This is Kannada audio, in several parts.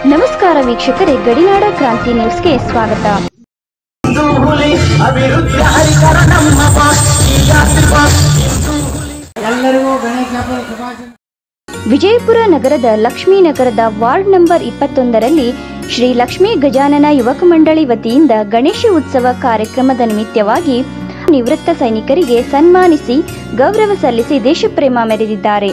ನಮಸ್ಕಾರ ವೀಕ್ಷಕರೇ ಗಡಿನಾಡ ಕ್ರಾಂತಿ ನ್ಯೂಸ್ಗೆ ಸ್ವಾಗತ ಹಿಂದೂ ಹುಲಿ ಅಭಿವೃದ್ಧಿ ಹರಿಕರ ನಮ್ಮ ಬಾ ಈ ಜಾತಿ ಬಾ ಹಿಂದೂ ಹುಲಿ ಎಲ್ಲರಿಗೂ ಗಣೇಶ ಹಬ್ಬದ ಶುಭಾಶಯ ವಿಜಯಪುರ ನಗರದ ಲಕ್ಷ್ಮೀನಗರದ ವಾರ್ಡ್ ನಂಬರ್ ಇಪ್ಪತ್ತೊಂದರಲ್ಲಿ ಶ್ರೀ ಲಕ್ಷ್ಮೀ ಗಜಾನನ ಯುವಕ ಮಂಡಳಿ ವತಿಯಿಂದ ಗಣೇಶ ಉತ್ಸವ ಕಾರ್ಯಕ್ರಮದ ನಿಮಿತ್ತವಾಗಿ ನಿವೃತ್ತ ಸೈನಿಕರಿಗೆ ಸನ್ಮಾನಿಸಿ ಗೌರವ ಸಲ್ಲಿಸಿ ದೇಶಪ್ರೇಮ ಮೆರೆದಿದ್ದಾರೆ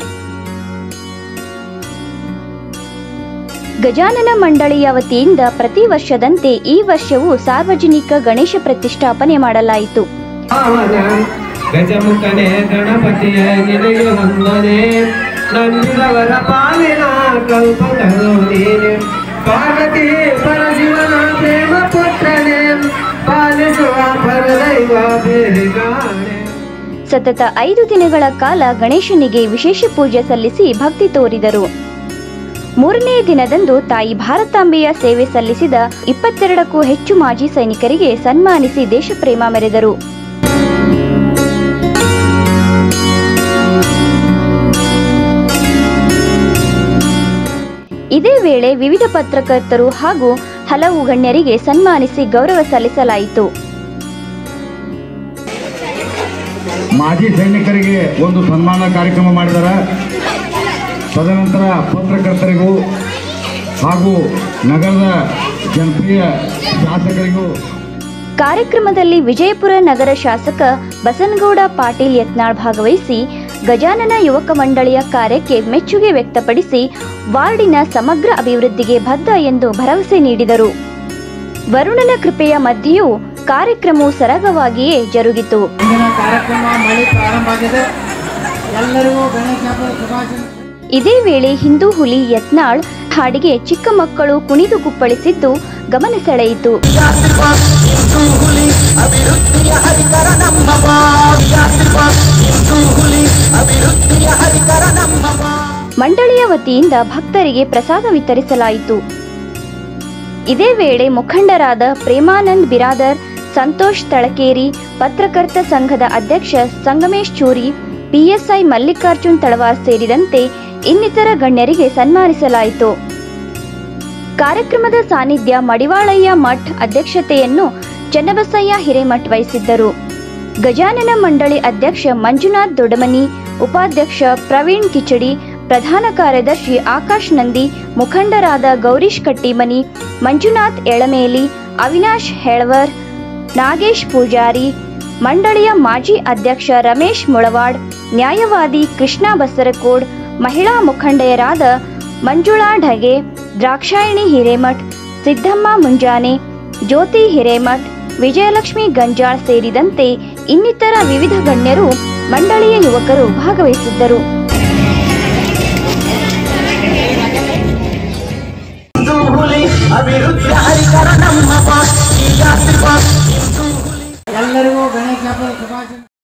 ಗಜಾನನ ಮಂಡಳಿಯ ವತಿಯಿಂದ ಪ್ರತಿ ವರ್ಷದಂತೆ ಈ ವರ್ಷವೂ ಸಾರ್ವಜನಿಕ ಗಣೇಶ ಪ್ರತಿಷ್ಠಾಪನೆ ಮಾಡಲಾಯಿತು ಪಾವನ ಗಜಮುಖನೆ ಗಣಪತಿಯ ನಿನಗೆ ವಂದನೆ ನಂಬಿದವರ ಪಾಲಿನ ಕಲ್ಪತರು ನೀನೆ ಪಾರ್ವತಿ ಪರಶಿವನ ಪ್ರೇಮ ಪುತ್ರನೆ ಪಾಲಿಸುವ ಪರದೈವ ಬೇರೆ ಕಾಣೆ ಸತತ ಐದು ದಿನಗಳ ಕಾಲ ಗಣೇಶನಿಗೆ ವಿಶೇಷ ಪೂಜೆ ಸಲ್ಲಿಸಿ ಭಕ್ತಿ ತೋರಿದರು ಮೂರನೇ ದಿನದಂದು ತಾಯಿ ಭಾರತಾಂಬೆಯ ಸೇವೆ ಸಲ್ಲಿಸಿದ ಇಪ್ಪತ್ತೆರಡಕ್ಕೂ ಹೆಚ್ಚು ಮಾಜಿ ಸೈನಿಕರಿಗೆ ಸನ್ಮಾನಿಸಿ ದೇಶಪ್ರೇಮ ಮೆರೆದರು ಇದೇ ವೇಳೆ ವಿವಿಧ ಪತ್ರಕರ್ತರು ಹಾಗೂ ಹಲವು ಗಣ್ಯರಿಗೆ ಸನ್ಮಾನಿಸಿ ಗೌರವ ಸಲ್ಲಿಸಲಾಯಿತು ಮಾಜಿ ಸೈನಿಕರಿಗೆ ಒಂದು ಸನ್ಮಾನ ಕಾರ್ಯಕ್ರಮ ಮಾಡಿದ್ದಾರೆ ತದನಂತರ ಪತ್ರಕರ್ತರಿಗೂ ಹಾಗೂ ನಗರದ ಜನಪ್ರಿಯ ಶಾಸಕರಿಗೂ ಕಾರ್ಯಕ್ರಮದಲ್ಲಿ ವಿಜಯಪುರ ನಗರ ಶಾಸಕ ಬಸನಗೌಡ ಪಾಟೀಲ್ ಯತ್ನಾಳ್ ಭಾಗವಹಿಸಿ ಗಜಾನನ ಯುವಕ ಮಂಡಳಿಯ ಕಾರ್ಯಕ್ಕೆ ಮೆಚ್ಚುಗೆ ವ್ಯಕ್ತಪಡಿಸಿ ವಾರ್ಡಿನ ಸಮಗ್ರ ಅಭಿವೃದ್ಧಿಗೆ ಬದ್ಧ ಎಂದು ಭರವಸೆ ನೀಡಿದರು ವರುಣನ ಕೃಪೆಯ ಮಧ್ಯೆಯೂ ಕಾರ್ಯಕ್ರಮವು ಸರಾಗವಾಗಿಯೇ ಜರುಗಿತು ಇಂದಿನ ಕಾರ್ಯಕ್ರಮ ಮಳೆ ಪ್ರಾರಂಭ ಆಗಿದೆ ಎಲ್ಲರಿಗೂ ಗಣೇಶ ಹಬ್ಬದ ಶುಭಾಶಯ ಇದೇ ವೇಳೆ ಹಿಂದೂ ಹುಲಿ ಯತ್ನಾಳ್ ಹಾಡಿಗೆ ಚಿಕ್ಕ ಮಕ್ಕಳು ಕುಣಿದು ಕುಪ್ಪಳಿಸಿದ್ದು ಗಮನ ಸೆಳೆಯಿತು ಜಾತಿ ಬಾ ಹಿಂದೂ ಹುಲಿ ಅಭಿವೃದ್ಧಿಯ ಹರಿಕರ ನಮ್ಮ ಬಾ ಜಾತಿ ಬಾ ಹಿಂದೂ ಹುಲಿ ಅಭಿವೃದ್ಧಿಯ ಹರಿಕರ ನಮ್ಮ ಬಾ ಮಂಡಳಿಯ ವತಿಯಿಂದ ಭಕ್ತರಿಗೆ ಪ್ರಸಾದ ವಿತರಿಸಲಾಯಿತು ಇದೇ ವೇಳೆ ಮುಖಂಡರಾದ ಪ್ರೇಮಾನಂದ್ ಬಿರಾದರ್ ಸಂತೋಷ್ ತಳಕೇರಿ ಪತ್ರಕರ್ತ ಸಂಘದ ಅಧ್ಯಕ್ಷ ಸಂಗಮೇಶ್ ಚೂರಿ ಪಿಎಸ್ಐ ಮಲ್ಲಿಕಾರ್ಜುನ್ ತಳವಾರ್ ಸೇರಿದಂತೆ ಇನ್ನಿತರ ಗಣ್ಯರಿಗೆ ಸನ್ಮಾನಿಸಲಾಯಿತು ಕಾರ್ಯಕ್ರಮದ ಸಾನ್ನಿಧ್ಯ ಮಡಿವಾಳಯ್ಯ ಮಠ್ ಅಧ್ಯಕ್ಷತೆಯನ್ನು ಚನ್ನಬಸಯ್ಯ ಹಿರೇಮಠ್ ವಹಿಸಿದ್ದರು ಗಜಾನನ ಮಂಡಳಿ ಅಧ್ಯಕ್ಷ ಮಂಜುನಾಥ್ ದೊಡಮನಿ ಉಪಾಧ್ಯಕ್ಷ ಪ್ರವೀಣ್ ಕಿಚಡಿ ಪ್ರಧಾನ ಕಾರ್ಯದರ್ಶಿ ಆಕಾಶ್ ನಂದಿ ಮುಖಂಡರಾದ ಗೌರೀಶ್ ಕಟ್ಟಿಮನಿ ಮಂಜುನಾಥ್ ಎಳಮೇಲಿ ಅವಿನಾಶ್ ಹೆಳವರ್ ನಾಗೇಶ್ ಪೂಜಾರಿ ಮಂಡಳಿಯ ಮಾಜಿ ಅಧ್ಯಕ್ಷ ರಮೇಶ್ ಮುಳವಾಡ್ ನ್ಯಾಯವಾದಿ ಕೃಷ್ಣ ಬಸರಕೋಡ್ ಮಹಿಳಾ ಮುಖಂಡೆಯರಾದ ಮಂಜುಳಾ ಢಗೆ ದ್ರಾಕ್ಷಾಯಣಿ ಹಿರೇಮಠ್ ಸಿದ್ದಮ್ಮ ಮುಂಜಾನೆ ಜ್ಯೋತಿ ಹಿರೇಮಠ್ ವಿಜಯಲಕ್ಷ್ಮಿ ಗಂಜಾಳ್ ಸೇರಿದಂತೆ ಇನ್ನಿತರ ವಿವಿಧ ಗಣ್ಯರು ಮಂಡಳಿಯ ಯುವಕರು ಭಾಗವಹಿಸಿದ್ದರು ಹಿಂದೂ ಹುಲಿ ಅಭಿವೃದ್ಧಿ ಹರಿಕರ ನಮ್ಮ ಬಾ ಈ ಜಾತಿ ಬಾ ಹಿಂದೂ ಹುಲಿ ಎಲ್ಲರಿಗೂ ಗಣೇಶ ಹಬ್ಬದ ಶುಭಾಶಯ